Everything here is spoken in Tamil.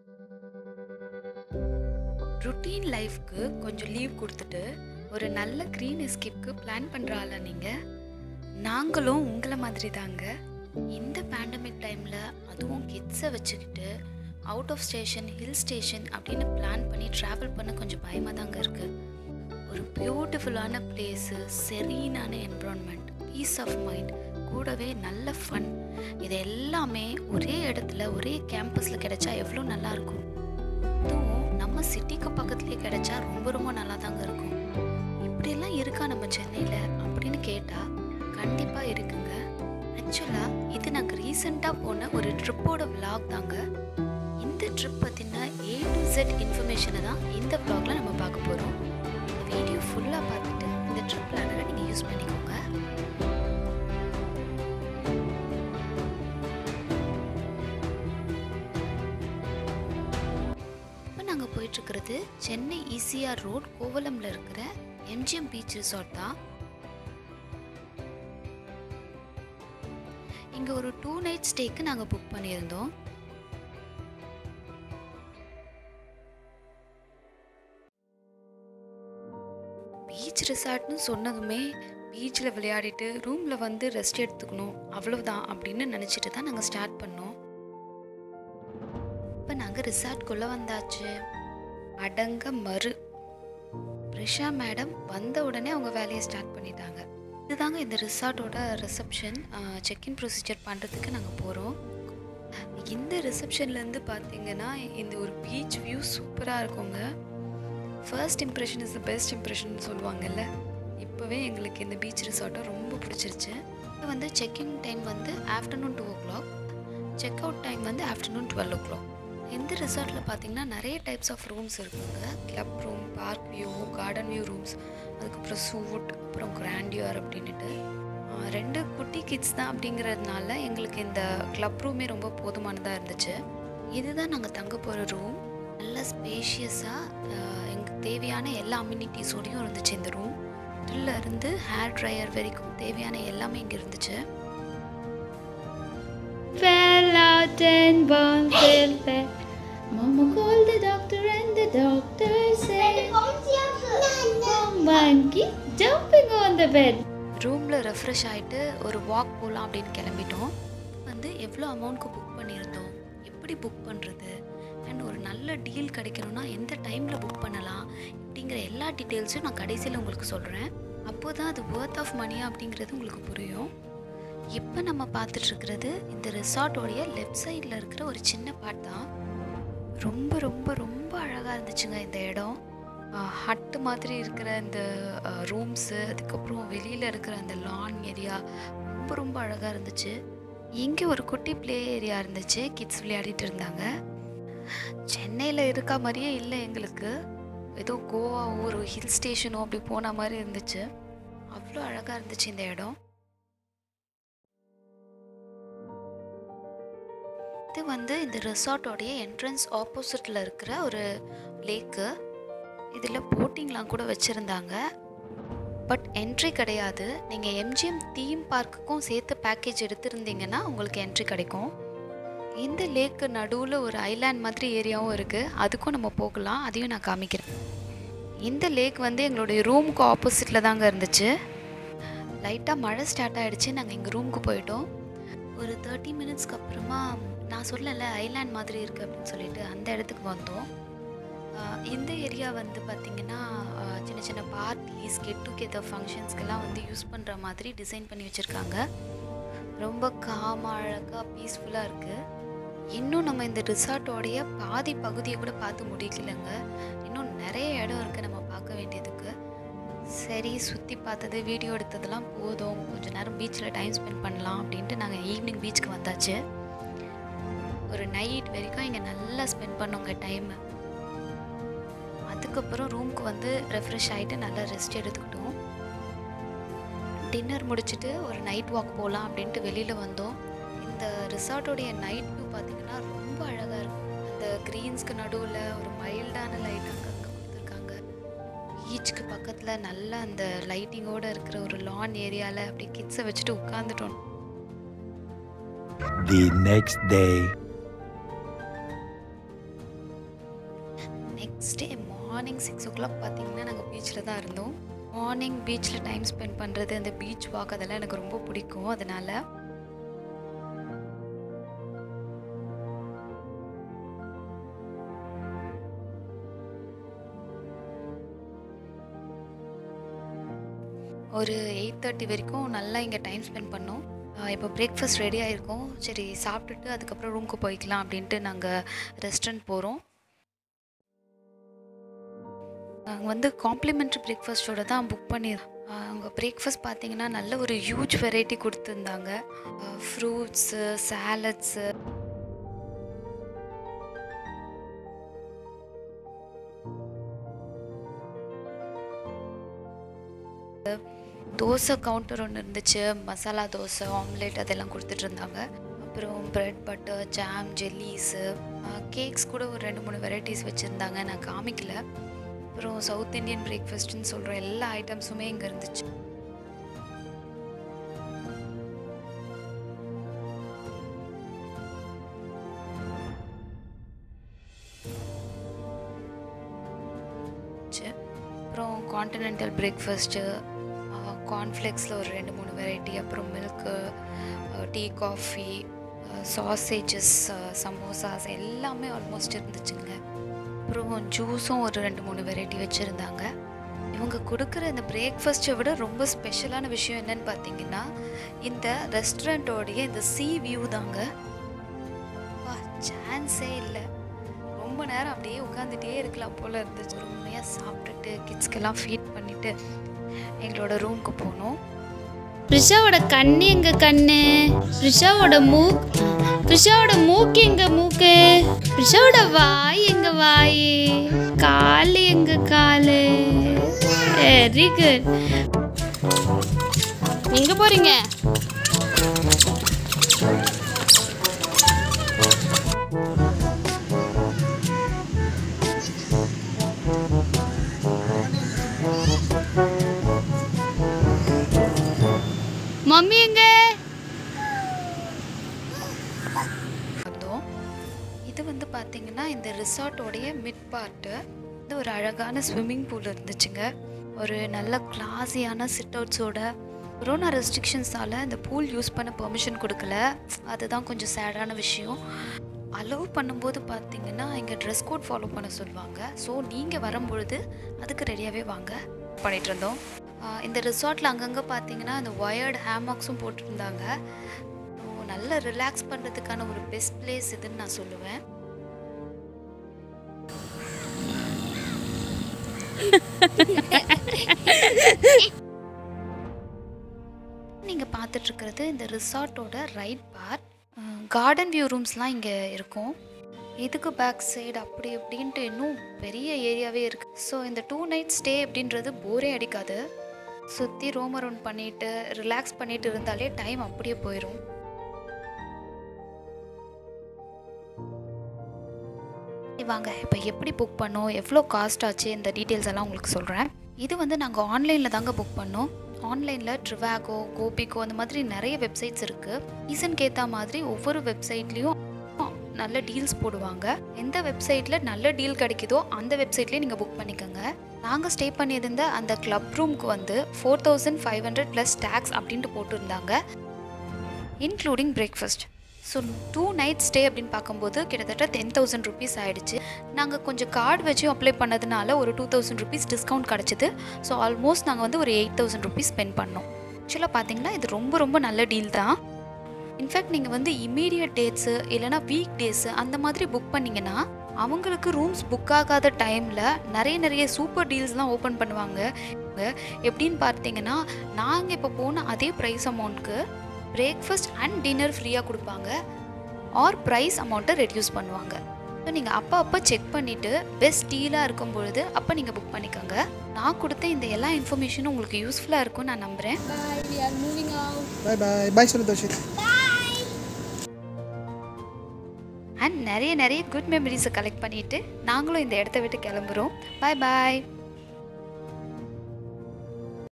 ருட்டீன் லைஃப்க்கு கொஞ்சம் லீவ் கொடுத்துட்டு ஒரு நல்ல க்ரீன் எஸ்கேப்க்கு பிளான் பண்ணுற ஆளா நீங்கள் நாங்களும் உங்களை மாதிரி தாங்க இந்த பேண்டமிக் டைமில் அதுவும் கிட்ஸை வச்சுக்கிட்டு out of station hill station அப்படின்னு பிளான் பண்ணி ட்ராவல் பண்ண கொஞ்சம் பயமாக தாங்க இருக்குது ஒரு பியூட்டிஃபுல்லான பிளேஸு செரீனான என்விரான்மெண்ட் பீஸ் ஆஃப் மைண்ட் கூடவே நல்ல ஃபன் இது எல்லாமே ஒரே இடத்துல ஒரே கேம்பஸில் கிடைச்சா எவ்வளோ நல்லா இருக்கும் அதுவும் நம்ம சிட்டிக்கு பக்கத்துலேயே கிடைச்சா ரொம்ப ரொம்ப நல்லா தாங்க இருக்கும் இப்படியெல்லாம் இருக்கா நம்ம சென்னையில் அப்படின்னு கேட்டால் கண்டிப்பாக இருக்குங்க ஆக்சுவலாக இது நாங்கள் ரீசெண்டாக போன ஒரு ட்ரிப்போட vlog தாங்க இந்த ட்ரிப் பற்றின ஏ டு Z இன்ஃபர்மேஷனை தான் இந்த vlogல நம்ம பார்க்க போகிறோம் வீடியோ ஃபுல்லாக பார்த்துட்டு இந்த ட்ரிப் பிளானரை நீங்கள் யூஸ் பண்ணிக்கோங்க இப்போ நாங்கள் போயிட்டுருக்கிறது சென்னை இசிஆர் ரோட் கோவலமில் இருக்கிற எம்ஜிஎம் பீச் ரிசார்ட் தான் இங்கே ஒரு டூ நைட் ஸ்டேக்கு நாங்கள் புக் பண்ணியிருந்தோம் பீச் ரிசார்ட்னு சொன்னதுமே பீச்சில் விளையாடிட்டு ரூமில் வந்து ரெஸ்ட் எடுத்துக்கணும் அவ்வளவுதான் அப்படின்னு நினச்சிட்டு தான் நாங்கள் ஸ்டார்ட் பண்ணோம் இப்போ நாங்கள் ரிசார்ட்குள்ளே வந்தாச்சு அடங்க மறு ரிஷா மேடம் வந்த உடனே அவங்க வேலையை ஸ்டார்ட் பண்ணிட்டாங்க இதுதாங்க இந்த ரிசார்ட்டோட ரிசப்ஷன் செக்இன் ப்ரொசீஜர் பண்ணுறதுக்கு நாங்கள் போகிறோம் இந்த ரிசப்ஷன்லேருந்து பார்த்தீங்கன்னா இந்த ஒரு பீச் வியூ சூப்பராக இருக்குங்க first impression is the best impression சொல்லுவாங்கல்ல இப்போவே எங்களுக்கு இந்த பீச் ரிசார்ட்டை ரொம்ப பிடிச்சிருச்சு இது வந்து செக்இன் டைம் வந்து afternoon two o'clock check out time வந்து ஆஃப்டர்நூன் டுவெல் ஓ கிளாக் இந்த ரிசார்ட்டில் பார்த்தீங்கன்னா நிறைய டைப்ஸ் ஆஃப் ரூம்ஸ் இருக்குங்க club room park view garden view rooms அதுக்கப்புறம் சூட் அப்புறம் கிராண்டியர் அப்படின்ட்டு ஆஹ் ரெண்டு குட்டி கிட்ஸ் தான் அப்படிங்கிறதுனால எங்களுக்கு இந்த கிளப் ரூமே ரொம்ப போதுமானதாக இருந்துச்சு இதுதான் நாங்கள் தங்க போகிற ரூம் நல்ல ஸ்பேஷியஸாக எங்களுக்கு தேவையான எல்லா அம்யூனிட்டிஸோடையும் இருந்துச்சு இந்த ரூம் இருந்து ஹேர் ட்ரையர் வரைக்கும் தேவையான எல்லாமே இங்கே இருந்துச்சு fell out and one fell fell. Mama called the doctor and the doctor said, "Oh, monkey jumping on the bed." ரூமில் ரெஃப்ரெஷ் ஆகிட்டு ஒரு வாக் போகலாம் அப்படின்னு கிளம்பிட்டோம் வந்து எவ்வளோ அமௌண்ட்க்கு புக் பண்ணியிருந்தோம் எப்படி புக் பண்ணுறது அண்ட் ஒரு நல்ல டீல் கிடைக்கணும்னா எந்த டைமில் புக் பண்ணலாம் அப்படிங்கிற எல்லா டீட்டெயில்ஸும் நான் கடைசியில் உங்களுக்கு சொல்கிறேன் அப்போ தான் அது ஒர்த் ஆஃப் மணியா அப்படிங்கிறது உங்களுக்கு புரியும் இப்போ நம்ம பார்த்துட்டு இருக்கிறது இந்த ரிசார்ட்டோடைய லெஃப்ட் சைடில் இருக்கிற ஒரு சின்ன பார்ட் தான் ரொம்ப ரொம்ப ரொம்ப அழகாக இருந்துச்சுங்க இந்த இடம் ஹட்டு மாதிரி இருக்கிற இந்த ரூம்ஸு அதுக்கப்புறம் வெளியில் இருக்கிற அந்த லான் ஏரியா ரொம்ப ரொம்ப அழகாக இருந்துச்சு இங்கே ஒரு குட்டி ப்ளே ஏரியா இருந்துச்சு கிட்ஸ் விளையாடிட்டு இருந்தாங்க சென்னையில் இருக்க மாதிரியே இல்லை எங்களுக்கு ஏதோ கோவாவோ ஒரு ஹில் ஸ்டேஷனோ அப்படி போன மாதிரி இருந்துச்சு அவ்வளோ அழகாக இருந்துச்சு இந்த இடம் இது வந்து இந்த ரிசார்ட்டோடைய என்ட்ரன்ஸ் ஆப்போசிட்டில் இருக்கிற ஒரு லேக்கு இதில் போட்டிங்லாம் கூட வச்சுருந்தாங்க பட் என்ட்ரி கிடையாது நீங்கள் எம்ஜிஎம் தீம் பார்க்குக்கும் சேர்த்து பேக்கேஜ் எடுத்திருந்தீங்கன்னா உங்களுக்கு என்ட்ரி கிடைக்கும் இந்த லேக்கு நடுவில் ஒரு ஐலாண்ட் மாதிரி ஏரியாவும் இருக்குது அதுக்கும் நம்ம போகலாம் அதையும் நான் காமிக்கிறேன் இந்த லேக் வந்து எங்களுடைய ரூமுக்கு ஆப்போசிட்டில் தாங்க இருந்துச்சு லைட்டாக மழை ஸ்டார்ட் ஆகிடுச்சு நாங்கள் எங்கள் ரூமுக்கு போயிட்டோம் ஒரு தேர்ட்டி மினிட்ஸ்க்கு அப்புறமா நான் சொல்லலை ஐலாண்ட் மாதிரி இருக்குது அப்படின்னு சொல்லிட்டு அந்த இடத்துக்கு வந்தோம் ஆஹ் இந்த ஏரியா வந்து பார்த்திங்கன்னா ஆஹ் சின்ன சின்ன பார்ட்டிஸ் கெட் டுகெதர் ஃபங்க்ஷன்ஸ்க்கெல்லாம் வந்து யூஸ் பண்ணுற மாதிரி டிசைன் பண்ணி வச்சுருக்காங்க ரொம்ப காம அழகாக பீஸ்ஃபுல்லாக இருக்குது இன்னும் நம்ம இந்த ரிசார்ட்டோடைய பாதி பகுதியை கூட பார்த்து முடிக்கலைங்க இன்னும் நிறைய இடம் இருக்குது நம்ம பார்க்க வேண்டியதுக்கு சரி சுற்றி பார்த்தது வீடியோ எடுத்ததெல்லாம் போதும் கொஞ்ச நேரம் பீச்சில் டைம் ஸ்பெண்ட் பண்ணலாம் அப்படின்ட்டு நாங்கள் ஈவினிங் பீச்சுக்கு வந்தாச்சு ஒரு நைட் வரைக்கும் இங்கே நல்லா ஸ்பெண்ட் பண்ணோங்க டைமு அதுக்கப்புறம் ரூமுக்கு வந்து ரெஃப்ரெஷ் ஆகிட்டு நல்லா ரெஸ்ட் எடுத்துக்கிட்டோம் டின்னர் முடிச்சுட்டு ஒரு நைட் வாக் போகலாம் அப்படின்ட்டு வெளியில் வந்தோம் இந்த ரிசார்ட்டோடைய நைட் வியூ பார்த்தீங்கன்னா ரொம்ப அழகாக இருக்கும் அந்த க்ரீன்ஸ்க்கு நடுவில் ஒரு மைல்டான லைட் அங்கே அங்கே கொடுத்துருக்காங்க பீச்சுக்கு பக்கத்தில் நல்ல அந்த லைட்டிங்கோடு இருக்கிற ஒரு லான் ஏரியாவில் அப்படியே கிட்ஸை வச்சுட்டு உட்காந்துட்டோம் The next day. Next day morning six o'clock பார்த்தீங்கன்னா நாங்கள் பீச்சில் தான் இருந்தோம் மார்னிங் பீச்சில் டைம் ஸ்பெண்ட் பண்ணுறது அந்த பீச் வாக் அதெல்லாம் எனக்கு ரொம்ப பிடிக்கும் அதனால ஒரு எயிட் தேர்ட்டி வரைக்கும் நல்லா இங்கே டைம் ஸ்பெண்ட் பண்ணோம் ஆஹ் இப்போ பிரேக்ஃபாஸ்ட் ரெடி ஆகிருக்கோம் சரி சாப்பிட்டுட்டு அதுக்கப்புறம் ரூமுக்கு போய்க்கலாம் அப்படின்ட்டு நாங்கள் ரெஸ்டாரண்ட் போகிறோம் நாங்கள் வந்து காம்ப்ளிமெண்ட்ரி பிரேக்ஃபாஸ்ட்டோட தான் புக் பண்ணி அங்கே பிரேக்ஃபாஸ்ட் பார்த்தீங்கன்னா நல்ல ஒரு ஹியூஜ் வெரைட்டி கொடுத்துருந்தாங்க ஃப்ரூட்ஸு சாலட்ஸு தோசை கவுண்டர் ஒன்று இருந்துச்சு மசாலா தோசை ஆம்லேட் அதெல்லாம் கொடுத்துட்டு இருந்தாங்க அப்புறம் bread butter jam jellies cakes கூட ஒரு ரெண்டு மூணு வெரைட்டிஸ் வச்சுருந்தாங்க நான் காமிக்கல அப்புறம் சவுத் இந்தியன் பிரேக்ஃபாஸ்ட்னு சொல்கிற எல்லா ஐட்டம்ஸுமே இங்கே இருந்துச்சு அப்புறம் கான்டினென்டல் பிரேக்ஃபாஸ்ட்டு கார்ன்ஃப்ளெக்ஸில் ஒரு ரெண்டு மூணு வெரைட்டி அப்புறம் milk tea coffee sausages samosas எல்லாமே ஆல்மோஸ்ட் இருந்துச்சுங்க அப்புறம் ஜூஸும் ஒரு ரெண்டு மூணு வெரைட்டி வச்சுருந்தாங்க இவங்க கொடுக்குற இந்த பிரேக்ஃபாஸ்ட்டை விட ரொம்ப ஸ்பெஷலான விஷயம் என்னன்னு பார்த்தீங்கன்னா இந்த ரெஸ்டாரண்ட்டோடைய இந்த சீ வியூ தாங்க சான்ஸே இல்லை ரொம்ப நேரம் அப்படியே உட்காந்துட்டே இருக்கலாம் போல் இருந்துச்சு உண்மையாக சாப்பிட்டுட்டு கிட்ஸ்க்கெல்லாம் ஃபீட் பண்ணிவிட்டு எங்களோட ரூமுக்கு போனோம் ரிஷாவோட கண்ணு எங்க கண்ணு ரிஷாவோட மூக் ரிஷாவோட மூக்கு எங்க மூக்கு ரிஷாவோட வாய் எங்க வாய் காலு எங்க காலு வெரி குட் எங்க போறீங்க மம்மி எங்க வந்தோம் இது வந்து பார்த்தீங்கன்னா இந்த ரிசார்ட்டோடைய மிட் பார்ட்டு இது ஒரு அழகான ஸ்விம்மிங் பூல் இருந்துச்சுங்க ஒரு நல்ல கிளாஸியான சிட் அவுட்ஸோட கொரோனா ரெஸ்ட்ரிக்ஷன்ஸால் இந்த பூல் யூஸ் பண்ண பெர்மிஷன் கொடுக்கல அதுதான் கொஞ்சம் சேடான விஷயம் அலோவ் பண்ணும்போது பார்த்தீங்கன்னா இங்கே ட்ரெஸ் கோட் ஃபாலோ பண்ண சொல்லுவாங்க ஸோ நீங்கள் வரும்பொழுது அதுக்கு ரெடியாகவே வாங்க பண்ணிட்டு இருந்தோம் ஆஹ் இந்த ரிசார்ட்டில் அங்கங்கே பார்த்தீங்கன்னா இந்த ஒயர்டு ஹேமாக்ஸும் போட்டிருந்தாங்க ஸோ நல்லா ரிலாக்ஸ் பண்ணுறதுக்கான ஒரு பெஸ்ட் பிளேஸ் இதுன்னு நான் சொல்லுவேன் நீங்கள் பார்த்துட்ருக்கிறது இந்த ரிசார்ட்டோட ரைட் பார்ட் கார்டன் வியூ ரூம்ஸ்லாம் இங்கே இருக்கும் இதுக்கு பேக் சைடு அப்படி இப்படின்ட்டு இன்னும் பெரிய ஏரியாவே இருக்குது ஸோ இந்த டூ நைட் ஸ்டே அப்படின்றது போரே அடிக்காது சுற்றி ரோம் அரவுண்ட் பண்ணிட்டு ரிலாக்ஸ் பண்ணிட்டு இருந்தாலே டைம் அப்படியே போயிடும் வாங்க இப்போ எப்படி புக் பண்ணோம் எவ்வளோ காஸ்ட் ஆச்சு இந்த டீட்டெயில்ஸ் எல்லாம் உங்களுக்கு சொல்கிறேன் இது வந்து நாங்கள் ஆன்லைனில் தாங்க புக் பண்ணோம் ஆன்லைனில் ட்ரிவாகோ கோபிகோ அந்த மாதிரி நிறைய வெப்சைட்ஸ் இருக்குது சீசனுக்கு ஏற்ற மாதிரி ஒவ்வொரு வெப்சைட்லேயும் நல்ல டீல்ஸ் போடுவாங்க எந்த வெப்சைட்டில் நல்ல டீல் கிடைக்குதோ அந்த வெப்சைட்லேயே நீங்கள் புக் பண்ணிக்கோங்க நாங்கள் ஸ்டே பண்ணியிருந்த அந்த கிளப் ரூம்க்கு வந்து four thousand five hundred plus tax அப்படின்ட்டு போட்டிருந்தாங்க including breakfast so two night stay அப்படின்னு பார்க்கும்போது கிட்டத்தட்ட டென் தௌசண்ட் ருபீஸ் ஆயிடுச்சு நாங்கள் கொஞ்சம் கார்டு வச்சு அப்ளை பண்ணதுனால ஒரு டூ தௌசண்ட் ருபீஸ் டிஸ்கவுண்ட் கிடச்சிது ஸோ ஆல்மோஸ்ட் நாங்கள் வந்து ஒரு எயிட் தௌசண்ட் ருபீஸ் ஸ்பெண்ட் பண்ணோம் ஆக்சுவலாக பார்த்தீங்கன்னா இது ரொம்ப ரொம்ப நல்ல டீல் தான் இன்ஃபேக்ட் நீங்கள் வந்து இமீடியட் டேட்ஸு இல்லைனா வீக் டேஸு அந்த மாதிரி புக் பண்ணிங்கன்னா அவங்களுக்கு ரூம்ஸ் புக் ஆகாத டைமில் நிறைய நிறைய சூப்பர் டீல்ஸ்லாம் ஓப்பன் பண்ணுவாங்க எப்படின்னு பார்த்தீங்கன்னா நாங்கள் இப்போ போன அதே ப்ரைஸ் அமௌண்ட்க்கு பிரேக்ஃபாஸ்ட் அண்ட் டின்னர் ஃப்ரீயாக கொடுப்பாங்க ஆர் ப்ரைஸ் அமௌண்ட்டை ரெடியூஸ் பண்ணுவாங்க ஸோ நீங்கள் அப்போ அப்போ செக் பண்ணிவிட்டு பெஸ்ட் டீலாக இருக்கும் பொழுது அப்போ நீங்கள் புக் பண்ணிக்கோங்க நான் கொடுத்த இந்த எல்லா இன்ஃபர்மேஷனும் உங்களுக்கு யூஸ்ஃபுல்லாக இருக்கும்னு நான் நம்புகிறேன் Bye, we are moving out. பாய் பாய் பாய் சொல்லு தோஷித் அண்ட் நிறைய நிறைய குட் மெமரிஸை கலெக்ட் பண்ணிவிட்டு நாங்களும் இந்த இடத்த விட்டு கிளம்புறோம் பாய் பாய்